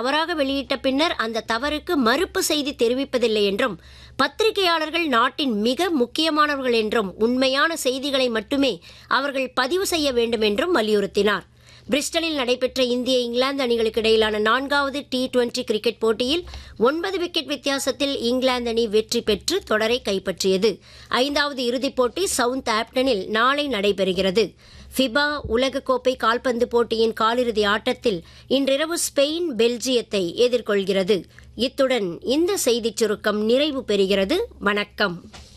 தவறாக வெளியிட்ட பின்னர் அந்த தவறுக்கு மறுப்பு செய்தி தெரிவிப்பதில்லை என்றும் பத்திரிகையாளர்கள் நாட்டின் மிக முக்கியமானவர்கள் என்றும் உண்மையான செய்திகளை மட்டுமே அவர்கள் பதிவு செய்ய வேண்டும் என்றும் வலியுறுத்தினார் பிரிஸ்டலில் நடைபெற்ற இந்திய இங்கிலாந்து அணிகளுக்கு இடையிலான நான்காவது டி டுவெண்டி கிரிக்கெட் போட்டியில் ஒன்பது விக்கெட் வித்தியாசத்தில் இங்கிலாந்து அணி வெற்றி பெற்று தொடரை கைப்பற்றியது ஐந்தாவது இறுதிப் போட்டி சவுத் ஆப்டனில் நாளை நடைபெறுகிறது ஃபிபா உலகக்கோப்பை கால்பந்து போட்டியின் காலிறுதி ஆட்டத்தில் இன்றிரவு ஸ்பெயின் பெல்ஜியத்தை எதிர்கொள்கிறது இத்துடன் இந்த செய்திச் சுருக்கம் நிறைவு பெறுகிறது வணக்கம்